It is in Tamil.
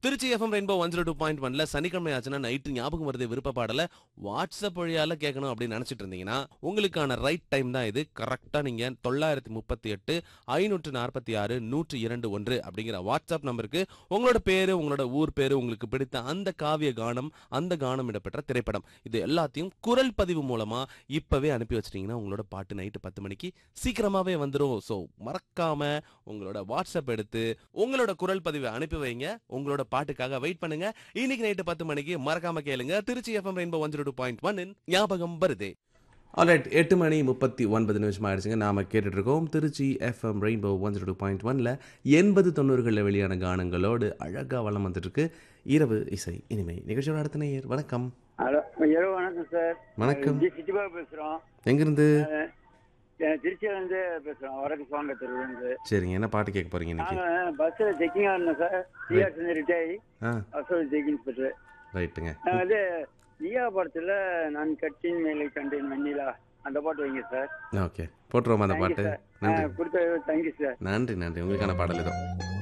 Trichy FM rainbow one zero two point ஒன்ல சனிக்கிழமை ஆச்சுன்னா நைட்டு ஞாபகம் வருது விருப்ப பாடல வாட்ஸ்அப் வழியால கேட்கணும் அப்படின்னு நினைச்சிட்டு இருந்தீங்கன்னா உங்களுக்கான ரைட் டைம் தான் இது கரெக்டா நீங்க தொள்ளாயிரத்தி முப்பத்தி எட்டு ஐநூற்று நாற்பத்தி ஆறு நூற்று இரண்டு ஒன்று அப்படிங்கிற வாட்ஸ்அப் நம்பருக்கு உங்களோட பேரு உங்களோட ஊர் பேரு உங்களுக்கு பிடித்த அந்த காவிய கானம் அந்த கானம் இடம்பெற்ற திரைப்படம் இது எல்லாத்தையும் குரல் பதிவு மூலமா இப்பவே அனுப்பி வச்சிட்டீங்கன்னா உங்களோட பாட்டு நைட்டு பத்து மணிக்கு சீக்கிரமாவே வந்துடும் ஸோ மறக்காம உங்களோட வாட்ஸ்அப் எடுத்து உங்களோட குரல் பதிவை அனுப்பி வைங்க உங்களோட பாட்டுக்காக வெயிட் பண்ணுங்க இன்னைக்கு நைட்டு பத்து மணிக்கு மறக்காம கேளுங்க Trichy FM rainbow one zero two point one ஞாபகம் வருதே ஆல்ரைட் எட்டு மணி முப்பத்தி ஒன்பது நிமிஷம் ஆயிடுச்சுங்க நாம கேட்டுட்டு இருக்கோம் Trichy FM rainbow one zero two point ஒன்ல எண்பது தொண்ணூறுகளில் வெளியான கானங்களோடு அழகா வளம் வந்துட்டு இருக்கு இரவு இசை இனிமை நிகழ்ச்சியோட அடுத்த நேயர் வணக்கம் ஹலோ இரவு வணக்கம் சார் வணக்கம் ஜி சிட்டிபாபு பேசுகிறோம் எங்கிருந்து திருச்சியிலேருந்து பேசுகிறோம் வடக்கு சுவாங்க தெருவுலேருந்து சரிங்க என்ன பாட்டு கேட்க போறீங்க இன்னைக்கு நாங்கள் பஸ்ஸில் செக்கிங்காக இருந்தோம் சார் சிஆர்ஸ் வந்து ரிட்டையர் ஆ பஸ்ஸில் செக்கிங் இன்ஸ்பெக்டர் ரைட்டுங்க நாங்கள் வந்து லியா படத்தில் நான் கட்டின் மேலே கண்டேன் வெண்ணிலா அந்த பாட்டு வைங்க சார் ஓகே போட்டுருவோமா அந்த தேங்க்யூ பாட்டு சார் நன்றி கொடுத்த தேங்க்யூ சார் நன்றி நன்றி உங்களுக்கான பாடல் இதோ